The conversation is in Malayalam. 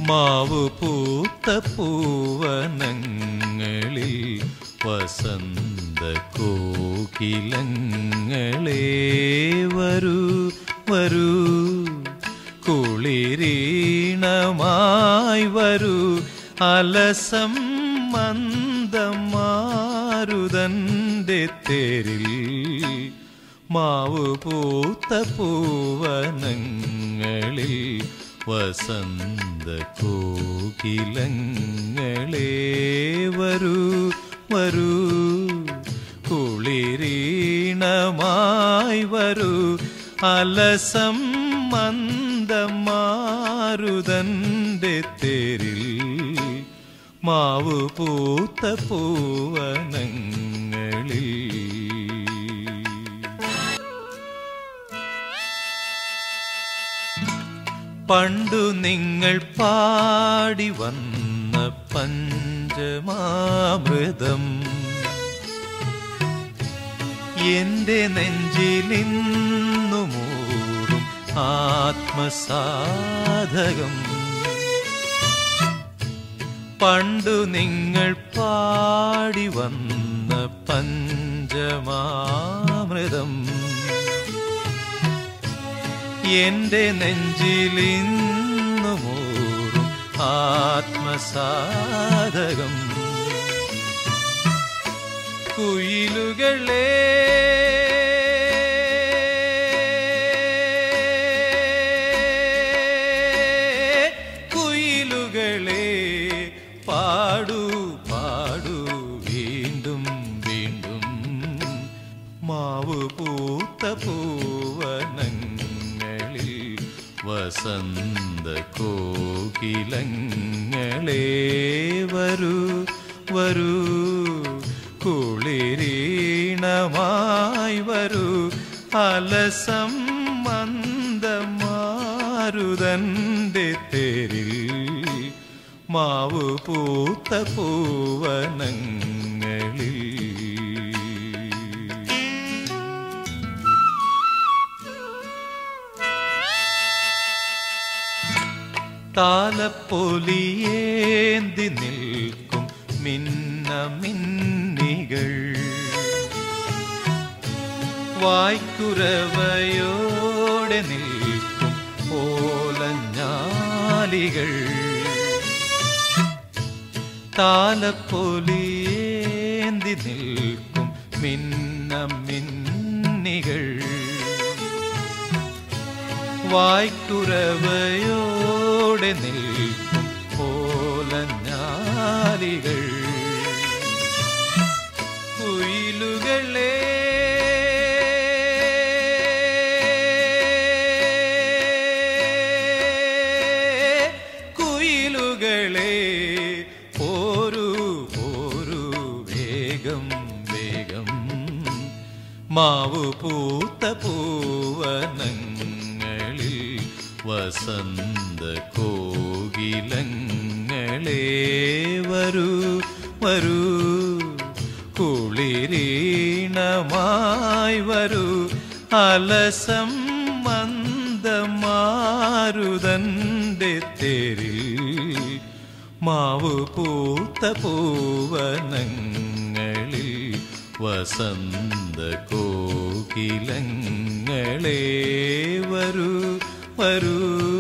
മാവ് പൂത്ത പൂവനങ്ങളിൽ വസന്ത കോകിലങ്ങളെ വരൂ വരൂ കുളിരീണമായി വരൂ അലസം മന്ദമാരുതന്റെ തേരിൽ മാവ് പൂത്ത പൂവനങ്ങളിൽ വസന്ത കോകിലങ്ങളെ വരൂ വരൂ കുളിരീണമായി വരൂ അലസം മന്ദമാരുതന്റെ തേരിൽ മാവ് പൂത്ത പൂവനങ്ങളിൽ പണ്ടു നിങ്ങൾ പാടി വന്ന പഞ്ചമാമൃതം എന്റെ നെഞ്ചിലിന്നു മൂറും ആത്മസാധകം പണ്ടു നിങ്ങൾ പാടി വന്ന പഞ്ചമാമൃതം എന്റെ നെഞ്ചിലിന്നു മൂറും ആത്മസാധകം കുയിലുകളേ കുയിലുകളേ പാടൂ പാടൂ വീണ്ടും വീണ്ടും മാവ് പൂത്ത പൂവനങ്ങളിൽ വസന്ത കോകിലങ്ങളെ വരൂ വരൂ കുളിരീണമായി വരൂ അലസം മന്ദമാരുതന്റെ തേരിൽ മാവ് പൂത്ത പൂവനങ്ങളിൽ താലപ്പൊലിയേന്തി നിൽക്കും മിന്ന മിന്നികൾ വായ്ക്കുരവയോടെ നിൽക്കും ഓലഞ്ഞാലികൾ താലപ്പൊലിയേന്തി നിൽക്കും മിന്ന മിന്നികൾ വായ്ക്കുറവയോടെ നിൽക്കും ഓലഞ്ഞാലികൾ കുയിലുകളേ കുയിലുകളേ പോരൂ പോരൂ വേഗം വേഗം മാവ് പൂത്ത പൂവനങ്ങളിൽ വസന്ത കോകിലങ്ങളെ വരൂ വരൂ കുളിരീണമായി വരൂ അലസം മന്ദമാരുതന്റെ തേരിൽ മാവ് പൂത്ത പൂവനങ്ങളിൽ വസന്ത കോകിലങ്ങളെ വരൂ വരൂ